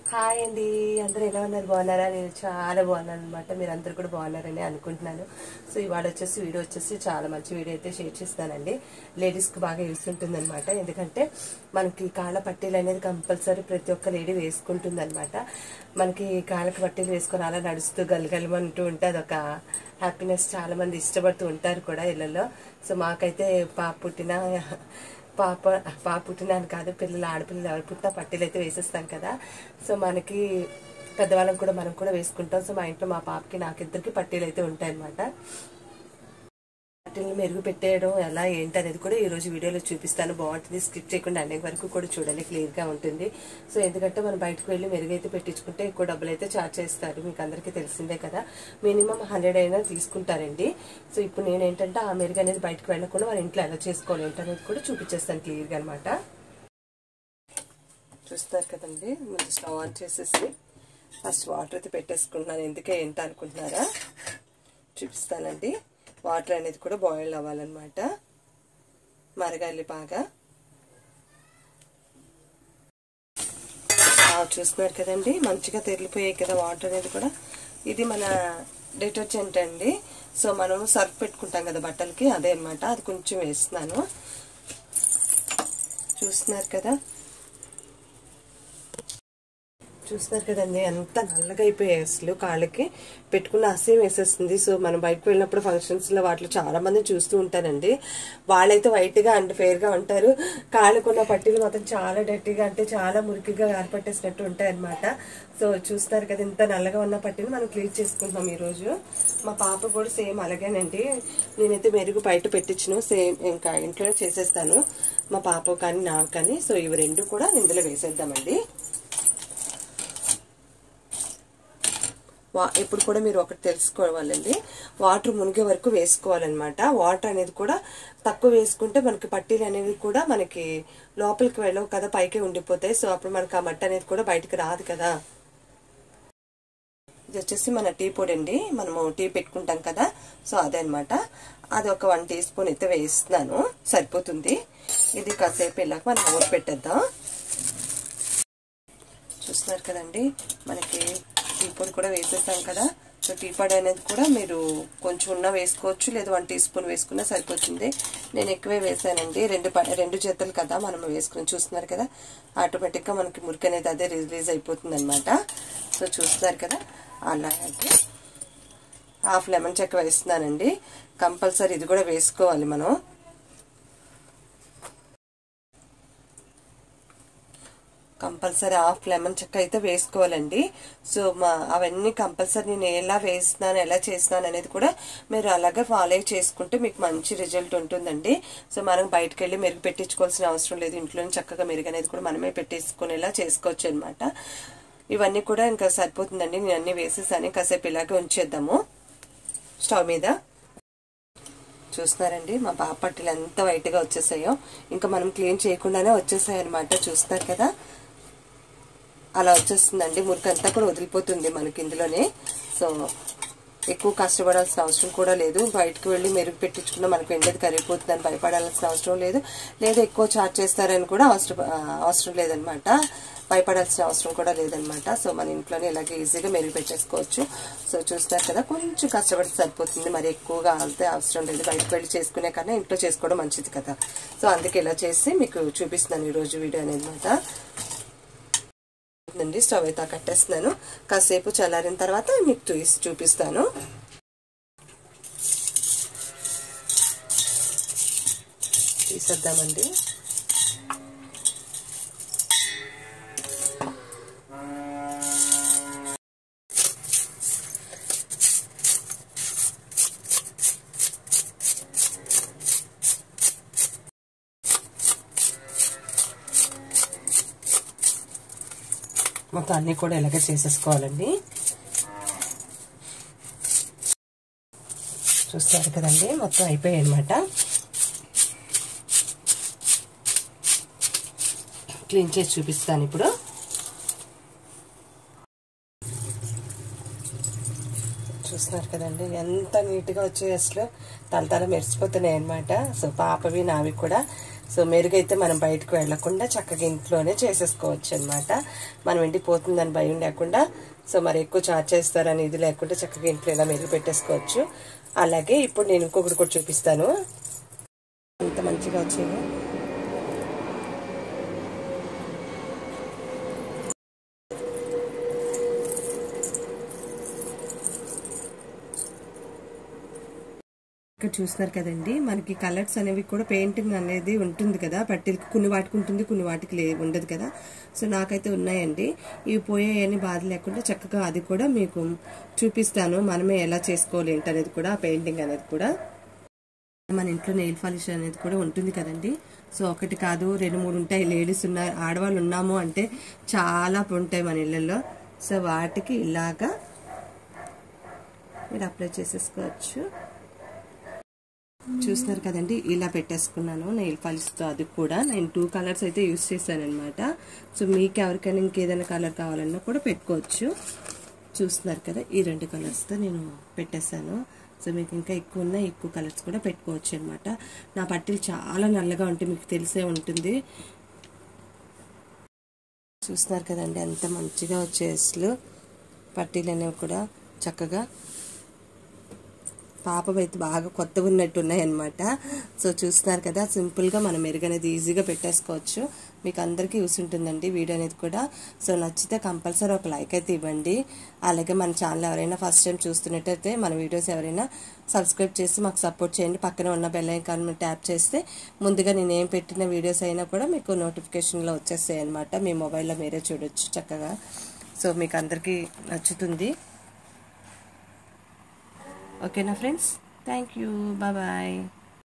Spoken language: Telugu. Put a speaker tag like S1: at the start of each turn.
S1: హాయ్ అండి అందరూ ఎలా ఉన్నారు బాగున్నారా నేను చాలా బాగున్నాను అనమాట మీరు అందరు కూడా బాగున్నారని అనుకుంటున్నాను సో ఇవాళ వచ్చేసి వీడియో వచ్చేసి చాలా మంచి వీడియో అయితే షేర్ చేస్తానండి లేడీస్కి బాగా యూస్ ఉంటుందన్నమాట ఎందుకంటే మనకి కాళ్ళ పట్టీలు అనేది కంపల్సరీ ప్రతి ఒక్క లేడీ వేసుకుంటుంది అనమాట మనకి కాళ్ళకి పట్టీలు వేసుకొని అలా నడుస్తూ గలగలమంటూ ఉంటే అదొక హ్యాపీనెస్ చాలా మంది ఇష్టపడుతూ ఉంటారు కూడా ఇళ్ళల్లో సో మాకైతే పాప పుట్టిన పాప పాప పుట్టినాను కాదు పిల్లలు ఆడపిల్లలు ఎవరు పుట్టినా పట్టీలు అయితే వేసేస్తాం కదా సో మనకి పెద్దవాళ్ళం కూడా మనం కూడా వేసుకుంటాం సో మా ఇంట్లో మా పాపకి నాకిద్దరికి పట్టీలు అయితే ఉంటాయి అనమాట పట్టీలను మెరుగు పెట్టేయడం ఎలా ఏంటి అనేది కూడా ఈ రోజు వీడియోలో చూపిస్తాను బాగుంటుంది స్కిప్ చేయకుండా అన్ని వరకు కూడా చూడండి క్లియర్ గా ఉంటుంది సో ఎందుకంటే మనం బయటకు వెళ్ళి మెరుగు అయితే పెట్టించుకుంటే ఎక్కువ డబ్బులు అయితే చార్జ్ చేస్తారు మీకు అందరికీ తెలిసిందే కదా మినిమం హండ్రెడ్ అయినా తీసుకుంటారండి సో ఇప్పుడు నేను ఏంటంటే ఆ మెరుగు అనేది బయటకు వెళ్ళకుండా మన ఇంట్లో ఎలా చేసుకోవాలి ఏంటనేది కూడా చూపించేస్తాను క్లియర్గా అనమాట చూస్తారు కదండి ముందు స్టవ్ ఆన్ చేసేసి ఫస్ట్ వాటర్ అయితే పెట్టేసుకుంటున్నాను ఎందుకే ఏంటి అనుకుంటున్నారా చూపిస్తానండి వాటర్ అనేది కూడా బాయిల్ అవ్వాలన్నమాట మరగాలి బాగా చూస్తున్నారు కదండి మంచిగా తెరిలిపోయాయి కదా వాటర్ అనేది కూడా ఇది మన డిటర్జెంట్ అండి సో మనం సర్ఫ్ పెట్టుకుంటాం కదా బట్టలకి అదే అనమాట అది కొంచెం వేస్తున్నాను చూస్తున్నారు కదా చూస్తున్నారు కదండి ఎంత నల్లగా అయిపోయాయి అసలు కాళ్ళకి పెట్టుకున్న అసహ్యం వేసేస్తుంది సో మనం బయటకు వెళ్ళినప్పుడు ఫంక్షన్స్లో వాటిలో చాలా మంది చూస్తూ ఉంటారండి వాళ్ళైతే వైట్గా అండ్ ఫేర్గా ఉంటారు కాళ్ళకున్న పట్టీలు మాత్రం చాలా డర్టీగా అంటే చాలా మురికిగా ఏర్పట్టేసినట్టు ఉంటాయి అనమాట సో చూస్తారు కదా ఇంత నల్లగా ఉన్న పట్టీలు మనం క్లీన్ చేసుకుంటున్నాం ఈరోజు మా పాప కూడా సేమ్ అలాగేనండి నేనైతే మెరుగు బయట పెట్టించును సేమ్ ఇంకా ఇంట్లోనే చేసేస్తాను మా పాప కానీ నాకు కానీ సో ఇవి రెండు కూడా ఇందులో వేసేద్దామండి వా ఇప్పుడు కూడా మీరు ఒకటి తెలుసుకోవాలండి వాటర్ మునిగే వరకు వేసుకోవాలన్నమాట వాటర్ అనేది కూడా తక్కువ వేసుకుంటే మనకి పట్టీలు అనేవి కూడా మనకి లోపలికి వెళ్ళవు కదా పైకి ఉండిపోతాయి సో అప్పుడు మనకి ఆ మట్టి అనేది కూడా బయటకు రాదు కదా ఇది వచ్చేసి మన టీ పొడి అండి మనము టీ పెట్టుకుంటాం కదా సో అదే అనమాట అది ఒక వన్ టీ స్పూన్ అయితే వేస్తున్నాను సరిపోతుంది ఇది కాసేపు వెళ్ళాక మనం మూత పెట్టేద్దాం చూస్తున్నారు కదండి మనకి టీ పొడి కూడా వేసేసాం కదా సో టీ పొడి అనేది కూడా మీరు కొంచెం ఉన్న వేసుకోవచ్చు లేదా వన్ టీ స్పూన్ వేసుకున్నా సరిపోతుంది నేను ఎక్కువే వేసానండి రెండు రెండు జతలు కదా మనం వేసుకుని చూస్తున్నారు కదా ఆటోమేటిక్గా మనకి మురికి అనేది అదే రిలీజ్ అయిపోతుంది అనమాట సో చూస్తున్నారు కదా అలాగే హాఫ్ లెమన్ చెక్క వేస్తున్నానండి కంపల్సరీ ఇది కూడా వేసుకోవాలి మనం కంపల్సరీ హాఫ్ లెమన్ చెక్క అయితే వేసుకోవాలండి సో మా అవన్నీ కంపల్సరీ నేను ఎలా వేస్తున్నాను ఎలా చేస్తున్నాను అనేది కూడా మీరు అలాగే ఫాలో చేసుకుంటే మీకు మంచి రిజల్ట్ ఉంటుందండి సో మనం బయటకు వెళ్ళి మెరుగు పెట్టించుకోవాల్సిన అవసరం లేదు ఇంట్లోనే చక్కగా మెరుగు అనేది కూడా మనమే పెట్టేసుకునేలా చేసుకోవచ్చు అనమాట ఇవన్నీ కూడా ఇంకా సరిపోతుందండి నేను అన్ని వేసేసాను కాసేపు ఇలాగే ఉంచేద్దాము స్టవ్ మీద చూస్తున్నారండి మా పాప పట్టీలు ఎంత వైట్గా వచ్చేసాయో ఇంకా మనం క్లీన్ చేయకుండానే వచ్చేసాయి అనమాట చూస్తున్నారు కదా అలా వచ్చేస్తుందండి మురికంతా కూడా వదిలిపోతుంది మనకి ఇందులోనే సో ఎక్కువ కష్టపడాల్సిన అవసరం కూడా లేదు బయటకు వెళ్ళి మెరుగు పెట్టించుకున్నా మనకు ఎండది కరిగిపోతుందని భయపడాల్సిన అవసరం లేదు లేదా ఎక్కువ చార్జ్ చేస్తారని కూడా అవసరం అవసరం లేదనమాట భయపడాల్సిన అవసరం కూడా లేదనమాట సో మన ఇంట్లోనే ఇలాగే ఈజీగా మెరుగు పెట్టేసుకోవచ్చు సో చూస్తారు కదా కొంచెం కష్టపడి సరిపోతుంది మరి ఎక్కువగా అంతే అవసరం లేదు బయటకు వెళ్ళి చేసుకునే కన్నా ఇంట్లో చేసుకోవడం మంచిది కదా సో అందుకే ఇలా చేసి మీకు చూపిస్తున్నాను ఈరోజు వీడియో అనేది అనమాట అండి స్టవ్ అయితే కట్టేస్తున్నాను కాసేపు చల్లారిన తర్వాత మీకు తీసి చూపిస్తాను తీసేద్దామండి మొత్తం అన్నీ కూడా ఇలాగే చేసేసుకోవాలండి చూస్తారు కదండి మొత్తం అయిపోయాయి అనమాట క్లీన్ చేసి చూపిస్తాను ఇప్పుడు చూస్తున్నారు కదండి ఎంత నీట్గా వచ్చాయి అసలు తలతల మెరిసిపోతున్నాయి అనమాట సో పాపవి నావి కూడా సో మెరుగైతే మనం బయటకు వెళ్లకుండా చక్కగా ఇంట్లోనే చేసేసుకోవచ్చు అనమాట మనం ఇంటికి పోతుందని భయం లేకుండా సో మరి ఎక్కువ చార్జ్ చేస్తారని ఇది లేకుండా చక్కగా ఇంట్లో ఇలా మెరుగు పెట్టేసుకోవచ్చు అలాగే ఇప్పుడు నేను ఇంకొకటి కూడా చూపిస్తాను అంత మంచిగా వచ్చేవి ఇక్కడ చూస్తున్నారు కదండి మనకి కలర్స్ అనేవి కూడా పెయింటింగ్ అనేది ఉంటుంది కదా పట్టీలకి కొన్ని వాటికి ఉంటుంది కొన్ని వాటికి లే ఉండదు కదా సో నాకైతే ఉన్నాయండి ఇవి పోయాయని బాధ లేకుండా చక్కగా అది కూడా మీకు చూపిస్తాను మనమే ఎలా చేసుకోవాలి ఏంటి అనేది కూడా ఆ పెయింటింగ్ అనేది కూడా మన ఇంట్లో నెయిల్ పాలిష్ అనేది కూడా ఉంటుంది కదండి సో ఒకటి కాదు రెండు మూడు ఉంటాయి లేడీస్ ఉన్నారు ఆడవాళ్ళు ఉన్నాము అంటే చాలా ఉంటాయి మన ఇళ్ళల్లో సో వాటికి ఇలాగా మీరు అప్లై చేసేసుకోవచ్చు చూస్తున్నారు కదండి ఇలా పెట్టేసుకున్నాను నెయిల్ పాలిష్తో అది కూడా నేను టూ కలర్స్ అయితే యూస్ చేశాను అనమాట సో మీకు ఎవరికైనా ఇంకేదైనా కలర్ కావాలన్నా కూడా పెట్టుకోవచ్చు చూస్తున్నారు కదా ఈ రెండు కలర్స్తో నేను పెట్టేశాను సో మీకు ఇంకా ఎక్కువ ఉన్న ఎక్కువ కలర్స్ కూడా పెట్టుకోవచ్చు అనమాట నా పట్టీలు చాలా నల్లగా ఉంటాయి మీకు తెలిసే ఉంటుంది చూస్తున్నారు కదండి ఎంత మంచిగా వచ్చే అసలు పట్టీలు అనేవి కూడా చక్కగా పాపం అయితే బాగా కొత్తగా ఉన్నట్టు ఉన్నాయన్నమాట సో చూస్తున్నారు కదా సింపుల్గా మనం మెరుగు అనేది ఈజీగా పెట్టేసుకోవచ్చు మీకు అందరికీ యూస్ ఉంటుందండి వీడియో అనేది కూడా సో నచ్చితే కంపల్సరీ ఒక లైక్ అయితే ఇవ్వండి అలాగే మన ఛానల్ ఎవరైనా ఫస్ట్ టైం చూస్తున్నట్టయితే మన వీడియోస్ ఎవరైనా సబ్స్క్రైబ్ చేసి మాకు సపోర్ట్ చేయండి పక్కన ఉన్న బెల్ ఐకాన్ ట్యాప్ చేస్తే ముందుగా నేను ఏం పెట్టిన వీడియోస్ అయినా కూడా మీకు నోటిఫికేషన్లో వచ్చేస్తాయి అనమాట మీ మొబైల్లో మీరే చూడొచ్చు చక్కగా సో మీకు అందరికీ నచ్చుతుంది ఓకేనా ఫ్రెండ్స్ థ్యాంక్ యూ బాయ్